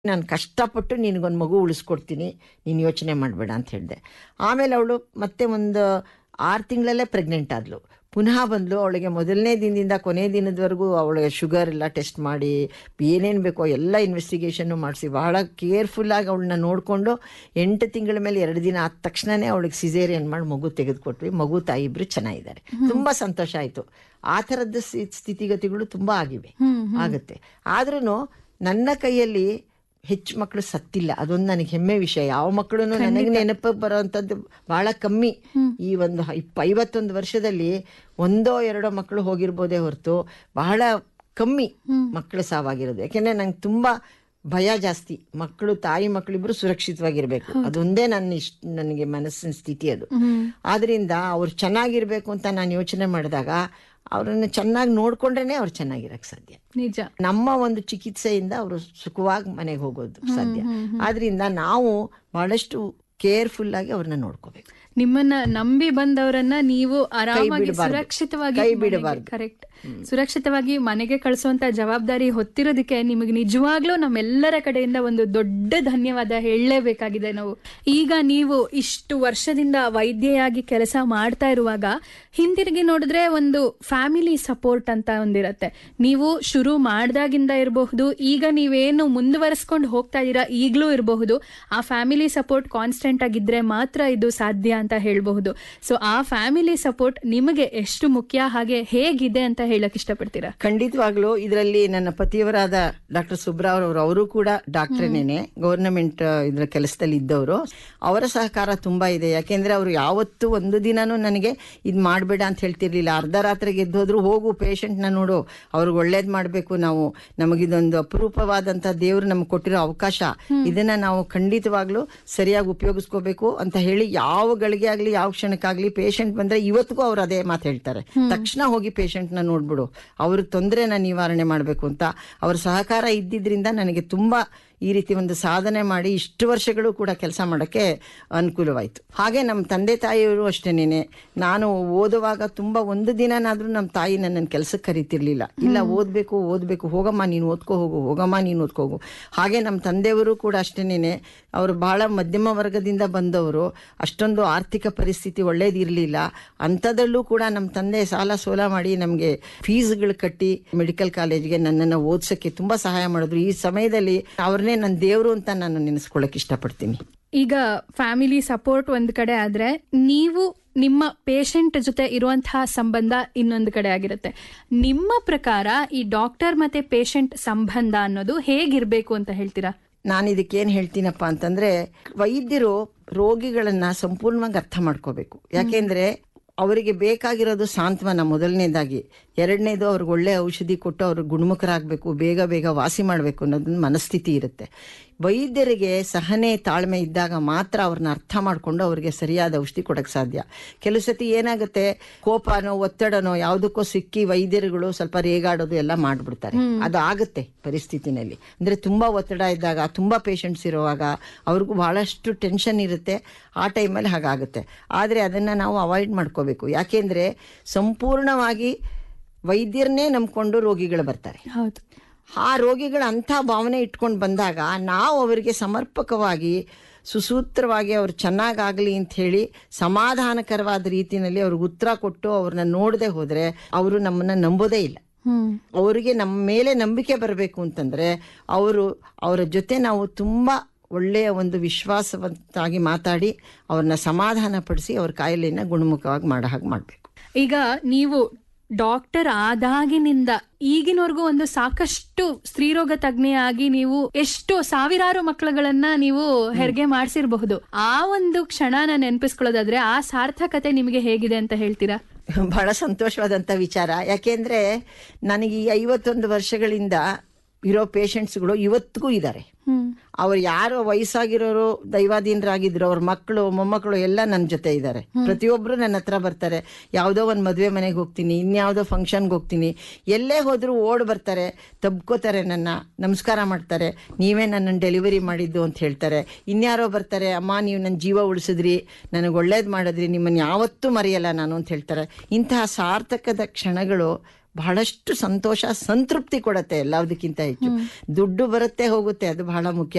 ನಾನು ಕಷ್ಟಪಟ್ಟು ನಿನಗೊಂದು ಮಗು ಉಳಿಸ್ಕೊಡ್ತೀನಿ ನೀನು ಯೋಚನೆ ಮಾಡಬೇಡ ಅಂತ ಹೇಳಿದೆ ಆಮೇಲೆ ಅವಳು ಮತ್ತೆ ಒಂದು ಆರು ತಿಂಗಳಲ್ಲೇ ಪ್ರೆಗ್ನೆಂಟ್ ಆದ್ಲು ಪುನಃ ಬಂದ್ಲು ಅವಳಿಗೆ ಮೊದಲನೇ ದಿನದಿಂದ ಕೊನೆ ದಿನದವರೆಗೂ ಅವಳಿಗೆ ಶುಗರ್ ಎಲ್ಲ ಟೆಸ್ಟ್ ಮಾಡಿ ಏನೇನು ಬೇಕೋ ಎಲ್ಲ ಇನ್ವೆಸ್ಟಿಗೇಷನ್ನು ಮಾಡಿಸಿ ಬಹಳ ಕೇರ್ಫುಲ್ಲಾಗಿ ಅವಳನ್ನ ನೋಡಿಕೊಂಡು ಎಂಟು ತಿಂಗಳ ಮೇಲೆ ಎರಡು ದಿನ ಆದ ತಕ್ಷಣನೇ ಅವಳಿಗೆ ಸಿಸೇರಿಯನ್ ಮಾಡಿ ಮಗು ತೆಗೆದುಕೊಟ್ವಿ ಮಗು ತಾಯಿ ಇಬ್ರು ಚೆನ್ನಾಗಿದ್ದಾರೆ ತುಂಬ ಸಂತೋಷ ಆಯಿತು ಆ ಥರದ್ದು ಸ್ಥಿ- ಸ್ಥಿತಿಗತಿಗಳು ತುಂಬ ಆಗಿವೆ ಆಗುತ್ತೆ ಆದ್ರೂ ನನ್ನ ಕೈಯಲ್ಲಿ ಹೆಚ್ಚು ಮಕ್ಕಳು ಸತ್ತಿಲ್ಲ ಅದೊಂದು ನನಗೆ ಹೆಮ್ಮೆ ವಿಷಯ ಯಾವ ಮಕ್ಕಳು ನನಗೆ ನೆನಪಿಗೆ ಬರೋವಂಥದ್ದು ಬಹಳ ಕಮ್ಮಿ ಈ ಒಂದು ಇಪ್ಪ ಐವತ್ತೊಂದು ವರ್ಷದಲ್ಲಿ ಒಂದೋ ಎರಡೋ ಮಕ್ಕಳು ಹೋಗಿರ್ಬೋದೇ ಹೊರತು ಬಹಳ ಕಮ್ಮಿ ಮಕ್ಕಳು ಸಾವಾಗಿರೋದು ಯಾಕೆಂದ್ರೆ ನಂಗೆ ತುಂಬಾ ಭಯ ಜಾಸ್ತಿ ಮಕ್ಕಳು ತಾಯಿ ಮಕ್ಕಳಿಬ್ರು ಸುರಕ್ಷಿತವಾಗಿರ್ಬೇಕು ಅದೊಂದೇ ನನ್ನ ಇಷ್ಟ ನನಗೆ ಮನಸ್ಸಿನ ಸ್ಥಿತಿ ಅದು ಆದ್ರಿಂದ ಅವ್ರು ಚೆನ್ನಾಗಿರ್ಬೇಕು ಅಂತ ನಾನು ಯೋಚನೆ ಮಾಡಿದಾಗ ಅವ್ರನ್ನ ಚೆನ್ನಾಗಿ ನೋಡ್ಕೊಂಡ್ರೇನೆ ಅವ್ರು ಚೆನ್ನಾಗಿರಕ್ ಸಾಧ್ಯ ನಿಜ ನಮ್ಮ ಒಂದು ಚಿಕಿತ್ಸೆಯಿಂದ ಅವರು ಸುಖವಾಗಿ ಮನೆಗೆ ಹೋಗೋದು ಸಾಧ್ಯ ಆದ್ರಿಂದ ನಾವು ಬಹಳಷ್ಟು ಕೇರ್ಫುಲ್ ಆಗಿ ಅವ್ರನ್ನ ನೋಡ್ಕೋಬೇಕು ನಿಮ್ಮನ್ನ ನಂಬಿ ಬಂದವರನ್ನ ನೀವು ಆರಾಮಾಗಿ ಬಿಡಬಾರ್ದು. ಸುರಕ್ಷಿತವಾಗಿ ಕೈ ಬಿಡಬಾರ್ದು. ಕರೆಕ್ಟ್ ಸುರಕ್ಷಿತವಾಗಿ ಮನೆಗೆ ಕಳಿಸುವಂತ ಜವಾಬ್ದಾರಿ ಹೊತ್ತಿರೋದಕ್ಕೆ ನಿಮಗೆ ನಿಜವಾಗ್ಲೂ ನಮ್ಮೆಲ್ಲರ ಕಡೆಯಿಂದ ಒಂದು ದೊಡ್ಡ ಧನ್ಯವಾದ ಹೇಳಲೇಬೇಕಾಗಿದೆ ನಾವು ಈಗ ನೀವು ಇಷ್ಟು ವರ್ಷದಿಂದ ವೈದ್ಯೆಯಾಗಿ ಕೆಲಸ ಮಾಡ್ತಾ ಇರುವಾಗ ಹಿಂದಿರುಗಿ ನೋಡಿದ್ರೆ ಒಂದು ಫ್ಯಾಮಿಲಿ ಸಪೋರ್ಟ್ ಅಂತ ಒಂದಿರತ್ತೆ ನೀವು ಶುರು ಮಾಡ್ದಾಗಿಂದ ಇರಬಹುದು ಈಗ ನೀವೇನು ಮುಂದುವರಿಸ್ಕೊಂಡು ಹೋಗ್ತಾ ಇದ್ದೀರಾ ಈಗಲೂ ಇರಬಹುದು ಆ ಫ್ಯಾಮಿಲಿ ಸಪೋರ್ಟ್ ಕಾನ್ಸ್ಟೆಂಟ್ ಆಗಿದ್ರೆ ಮಾತ್ರ ಇದು ಸಾಧ್ಯ ಅಂತ ಹೇಳಬಹುದು ಸೊ ಆ ಫ್ಯಾಮಿಲಿ ಸಪೋರ್ಟ್ ನಿಮಗೆ ಎಷ್ಟು ಮುಖ್ಯ ಹಾಗೆ ಹೇಗಿದೆ ಅಂತ ಹೇಳಕ್ ಇಷ್ಟಪಡ್ತೀರಾ ಖಂಡಿತವಾಗ್ಲೂ ಇದರಲ್ಲಿ ನನ್ನ ಪತಿಯವರಾದ ಡಾಕ್ಟರ್ ಸುಬ್ರಾವ್ ಅವರು ಅವರು ಕೂಡ ಡಾಕ್ಟ್ರೇನೇನೆ ಗೌರ್ನಮೆಂಟ್ ಇದ್ರ ಕೆಲಸದಲ್ಲಿ ಇದ್ದವರು ಅವರ ಸಹಕಾರ ತುಂಬಾ ಇದೆ ಯಾಕೆಂದ್ರೆ ಅವರು ಯಾವತ್ತೂ ಒಂದು ದಿನಾನೂ ನನಗೆ ಇದು ಮಾಡಬೇಡ ಅಂತ ಹೇಳ್ತಿರ್ಲಿಲ್ಲ ಅರ್ಧ ರಾತ್ರಿಗೆ ಎದ್ದೋದ್ರು ಹೋಗು ಪೇಷಂಟ್ನ ನೋಡು ಅವ್ರಿಗೆ ಒಳ್ಳೇದ್ ಮಾಡಬೇಕು ನಾವು ನಮಗಿದೊಂದು ಅಪರೂಪವಾದಂತ ದೇವ್ರು ನಮ್ಗೆ ಕೊಟ್ಟಿರೋ ಅವಕಾಶ ಇದನ್ನ ನಾವು ಖಂಡಿತವಾಗ್ಲೂ ಸರಿಯಾಗಿ ಉಪಯೋಗಿಸ್ಕೋಬೇಕು ಅಂತ ಹೇಳಿ ಯಾವ ಗಳಿಗೆ ಆಗ್ಲಿ ಯಾವ ಕ್ಷಣಕ್ಕಾಗ್ಲಿ ಪೇಷಂಟ್ ಬಂದ್ರೆ ಇವತ್ತಿಗೂ ಅವ್ರು ಅದೇ ಮಾತು ಹೇಳ್ತಾರೆ ತಕ್ಷಣ ಹೋಗಿ ಪೇಷಂಟ್ ನ ನೋಡ್ಬಿಡು ಅವ್ರ ತೊಂದರೆನ ನಿವಾರಣೆ ಮಾಡಬೇಕು ಅಂತ ಅವ್ರ ಸಹಕಾರ ಇದ್ದಿದ್ರಿಂದ ನನಗೆ ತುಂಬಾ ಈ ರೀತಿ ಒಂದು ಸಾಧನೆ ಮಾಡಿ ಇಷ್ಟು ವರ್ಷಗಳು ಕೂಡ ಕೆಲಸ ಮಾಡೋಕ್ಕೆ ಅನುಕೂಲವಾಯಿತು ಹಾಗೆ ನಮ್ಮ ತಂದೆ ತಾಯಿಯವರು ಅಷ್ಟೇನೇನೆ ನಾನು ಓದುವಾಗ ತುಂಬ ಒಂದು ದಿನನಾದ್ರೂ ನಮ್ಮ ತಾಯಿ ನನ್ನನ್ನು ಕೆಲಸಕ್ಕೆ ಕರಿತಿರ್ಲಿಲ್ಲ ಇಲ್ಲ ಓದಬೇಕು ಓದಬೇಕು ಹೋಗಮ್ಮ ನೀನು ಓದ್ಕೋ ಹೋಗು ಹೋಗಮ್ಮ ನೀನು ಓದ್ಕೋ ಹೋಗು ಹಾಗೆ ನಮ್ಮ ತಂದೆಯವರು ಕೂಡ ಅಷ್ಟೇನೇನೆ ಅವರು ಬಹಳ ಮಧ್ಯಮ ವರ್ಗದಿಂದ ಬಂದವರು ಅಷ್ಟೊಂದು ಆರ್ಥಿಕ ಪರಿಸ್ಥಿತಿ ಒಳ್ಳೇದಿರಲಿಲ್ಲ ಅಂಥದ್ರಲ್ಲೂ ಕೂಡ ನಮ್ಮ ತಂದೆ ಸಾಲ ಸೋಲ ಮಾಡಿ ನಮಗೆ ಫೀಸ್ಗಳು ಕಟ್ಟಿ ಮೆಡಿಕಲ್ ಕಾಲೇಜ್ಗೆ ನನ್ನನ್ನು ಓದ್ಸೋಕ್ಕೆ ತುಂಬ ಸಹಾಯ ಮಾಡಿದ್ರು ಈ ಸಮಯದಲ್ಲಿ ಅವ್ರನ್ನೇ ನನ್ನ ದೇವರು ಅಂತ ನಾನು ನೆನೆಸ್ಕೊಳ್ಳೋಕೆ ಇಷ್ಟಪಡ್ತೀನಿ ಈಗ ಫ್ಯಾಮಿಲಿ ಸಪೋರ್ಟ್ ಒಂದ್ ಕಡೆ ಆದ್ರೆ ನೀವು ನಿಮ್ಮ ಪೇಷಂಟ್ ಜೊತೆ ಇರುವಂತಹ ಸಂಬಂಧ ಇನ್ನೊಂದು ಕಡೆ ಆಗಿರುತ್ತೆ ನಿಮ್ಮ ಪ್ರಕಾರ ಈ ಡಾಕ್ಟರ್ ಮತ್ತೆ ಪೇಷಂಟ್ ಸಂಬಂಧ ಅನ್ನೋದು ಹೇಗಿರ್ಬೇಕು ಅಂತ ಹೇಳ್ತೀರಾ ನಾನು ಇದಕ್ಕೆ ಏನು ಹೇಳ್ತೀನಪ್ಪ ಅಂತಂದ್ರೆ ವೈದ್ಯರು ರೋಗಿಗಳನ್ನ ಸಂಪೂರ್ಣವಾಗಿ ಅರ್ಥ ಮಾಡ್ಕೋಬೇಕು ಯಾಕೆಂದ್ರೆ ಅವರಿಗೆ ಬೇಕಾಗಿರೋದು ಸಾಂತ್ವನ ಮೊದಲನೇದಾಗಿ ಎರಡನೇದು ಅವ್ರಿಗೆ ಒಳ್ಳೆ ಔಷಧಿ ಕೊಟ್ಟು ಅವ್ರಿಗೆ ಗುಣಮುಖರಾಗಬೇಕು ಬೇಗ ಬೇಗ ವಾಸಿ ಮಾಡಬೇಕು ಅನ್ನೋದೊಂದು ಮನಸ್ಥಿತಿ ಇರುತ್ತೆ ವೈದ್ಯರಿಗೆ ಸಹನೆ ತಾಳ್ಮೆ ಇದ್ದಾಗ ಮಾತ್ರ ಅವ್ರನ್ನ ಅರ್ಥ ಮಾಡ್ಕೊಂಡು ಅವ್ರಿಗೆ ಸರಿಯಾದ ಔಷಧಿ ಕೊಡಕ್ಕೆ ಸಾಧ್ಯ ಕೆಲವು ಸತಿ ಏನಾಗುತ್ತೆ ಕೋಪನೋ ಒತ್ತಡನೋ ಯಾವುದಕ್ಕೋ ಸಿಕ್ಕಿ ವೈದ್ಯರುಗಳು ಸ್ವಲ್ಪ ರೇಗಾಡೋದು ಎಲ್ಲ ಮಾಡ್ಬಿಡ್ತಾರೆ ಅದು ಆಗುತ್ತೆ ಪರಿಸ್ಥಿತಿನಲ್ಲಿ ಅಂದ್ರೆ ತುಂಬಾ ಒತ್ತಡ ಇದ್ದಾಗ ತುಂಬಾ ಪೇಷಂಟ್ಸ್ ಇರುವಾಗ ಅವ್ರಿಗೂ ಬಹಳಷ್ಟು ಟೆನ್ಷನ್ ಇರುತ್ತೆ ಆ ಟೈಮಲ್ಲಿ ಹಾಗಾಗುತ್ತೆ ಆದರೆ ಅದನ್ನ ನಾವು ಅವಾಯ್ಡ್ ಮಾಡ್ಕೋಬೇಕು ಯಾಕೆಂದ್ರೆ ಸಂಪೂರ್ಣವಾಗಿ ವೈದ್ಯರನ್ನೇ ನಂಬ್ಕೊಂಡು ರೋಗಿಗಳು ಬರ್ತಾರೆ ಹೌದು ಆ ರೋಗಿಗಳ ಅಂಥ ಭಾವನೆ ಇಟ್ಕೊಂಡು ಬಂದಾಗ ನಾವು ಅವರಿಗೆ ಸಮರ್ಪಕವಾಗಿ ಸುಸೂತ್ರವಾಗಿ ಅವ್ರು ಚೆನ್ನಾಗಾಗಲಿ ಅಂತ ಹೇಳಿ ಸಮಾಧಾನಕರವಾದ ರೀತಿಯಲ್ಲಿ ಅವ್ರಿಗೆ ಉತ್ತರ ಕೊಟ್ಟು ಅವ್ರನ್ನ ನೋಡದೆ ಹೋದ್ರೆ ಅವರು ನಮ್ಮನ್ನ ನಂಬೋದೇ ಇಲ್ಲ ಹ್ಮ್ ಅವರಿಗೆ ನಮ್ಮ ಮೇಲೆ ನಂಬಿಕೆ ಬರಬೇಕು ಅಂತಂದ್ರೆ ಅವರು ಅವರ ಜೊತೆ ನಾವು ತುಂಬಾ ಒಳ್ಳೆಯ ಒಂದು ವಿಶ್ವಾಸವಂತಾಗಿ ಮಾತಾಡಿ ಅವ್ರನ್ನ ಸಮಾಧಾನ ಪಡಿಸಿ ಅವ್ರ ಕಾಯಿಲೆನ ಗುಣಮುಖವಾಗಿ ಮಾಡೋ ಹಾಗೆ ಮಾಡಬೇಕು ಈಗ ನೀವು ಡಾಕ್ಟರ್ ಆದಾಗಿನಿಂದ ಈಗಿನವರೆಗೂ ಒಂದು ಸಾಕಷ್ಟು ಸ್ತ್ರೀರೋಗ ತಜ್ಞೆಯಾಗಿ ನೀವು ಎಷ್ಟು ಸಾವಿರಾರು ಮಕ್ಕಳುಗಳನ್ನ ನೀವು ಹೆರಿಗೆ ಮಾಡಿಸಿರಬಹುದು ಆ ಒಂದು ಕ್ಷಣನ ನೆನಪಿಸ್ಕೊಳ್ಳೋದಾದ್ರೆ ಆ ಸಾರ್ಥಕತೆ ನಿಮಗೆ ಹೇಗಿದೆ ಅಂತ ಹೇಳ್ತೀರಾ ಬಹಳ ಸಂತೋಷವಾದಂಥ ವಿಚಾರ ಯಾಕೆಂದ್ರೆ ನನಗೆ ಈ ಐವತ್ತೊಂದು ವರ್ಷಗಳಿಂದ ಇರೋ ಪೇಷಂಟ್ಸ್ಗಳು ಇವತ್ತಿಗೂ ಇದ್ದಾರೆ ಹ್ಮ್ ಅವ್ರು ಯಾರು ವಯಸ್ಸಾಗಿರೋರು ದೈವಾಧೀನರಾಗಿದ್ರು ಅವ್ರ ಮಕ್ಕಳು ಮೊಮ್ಮಕ್ಕಳು ಎಲ್ಲ ನನ್ನ ಜೊತೆ ಇದ್ದಾರೆ ಪ್ರತಿಯೊಬ್ರು ನನ್ನ ಹತ್ರ ಬರ್ತಾರೆ ಯಾವುದೋ ಒಂದು ಮದುವೆ ಮನೆಗೆ ಹೋಗ್ತೀನಿ ಇನ್ಯಾವುದೋ ಫಂಕ್ಷನ್ಗೆ ಹೋಗ್ತೀನಿ ಎಲ್ಲೇ ಹೋದ್ರು ಓಡ್ ಬರ್ತಾರೆ ತಬ್ಕೋತಾರೆ ನನ್ನ ನಮಸ್ಕಾರ ಮಾಡ್ತಾರೆ ನೀವೇ ನನ್ನನ್ನು ಡೆಲಿವರಿ ಮಾಡಿದ್ದು ಅಂತ ಹೇಳ್ತಾರೆ ಇನ್ಯಾರೋ ಬರ್ತಾರೆ ಅಮ್ಮ ನೀವು ನನ್ನ ಜೀವ ಉಳಿಸಿದ್ರಿ ನನಗೆ ಒಳ್ಳೇದು ಮಾಡಿದ್ರಿ ನಿಮ್ಮನ್ನು ಯಾವತ್ತೂ ಮರೆಯಲ್ಲ ನಾನು ಅಂತ ಹೇಳ್ತಾರೆ ಇಂತಹ ಸಾರ್ಥಕದ ಕ್ಷಣಗಳು ಬಹಳಷ್ಟು ಸಂತೋಷ ಸಂತೃಪ್ತಿ ಕೊಡತ್ತೆ ಎಲ್ಲದಕ್ಕಿಂತ ಹೆಚ್ಚು ದುಡ್ಡು ಬರುತ್ತೆ ಹೋಗುತ್ತೆ ಅದು ಬಹಳ ಮುಖ್ಯ